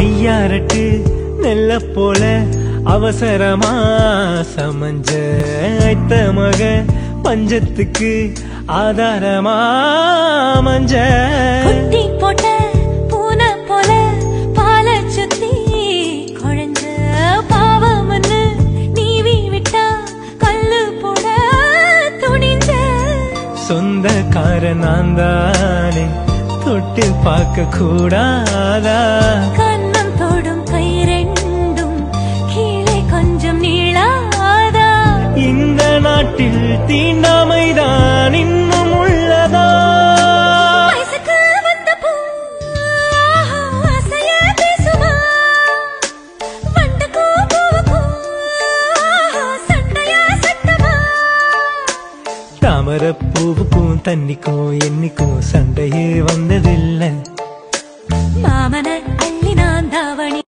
ஐயாரட்டு நெல்ல போல அவசரமா சமஞ்ச ஐத்த மக பஞ்சத்துக்கு ஆதாரமா மஞ்ச குட்டி போட்ட பூனை போல பாலை சுத்தி குழஞ்ச பாவம்னு நீவி விட்டா கல்லு போட துணிஞ்ச சொந்தக்கார நான் தானே தொட்டு பார்க்க கூடாதா கண்ணம் தொடும் கை ரெண்டும் கீழே கொஞ்சம் நீளாதா இந்த நாட்டில் தீண்டாமைதான் இன்னும் உள்ளதா வயசுக்கு வந்த பூ அசைய பேசுமா வண்டுக்கும் பூவுக்கும் சண்டையா சத்தமா தாமர பூவுக்கும் தண்ணிக்கும் என்னைக்கும் சண்டையே வந்ததில்லை மாமன அள்ளி நான் தாவணி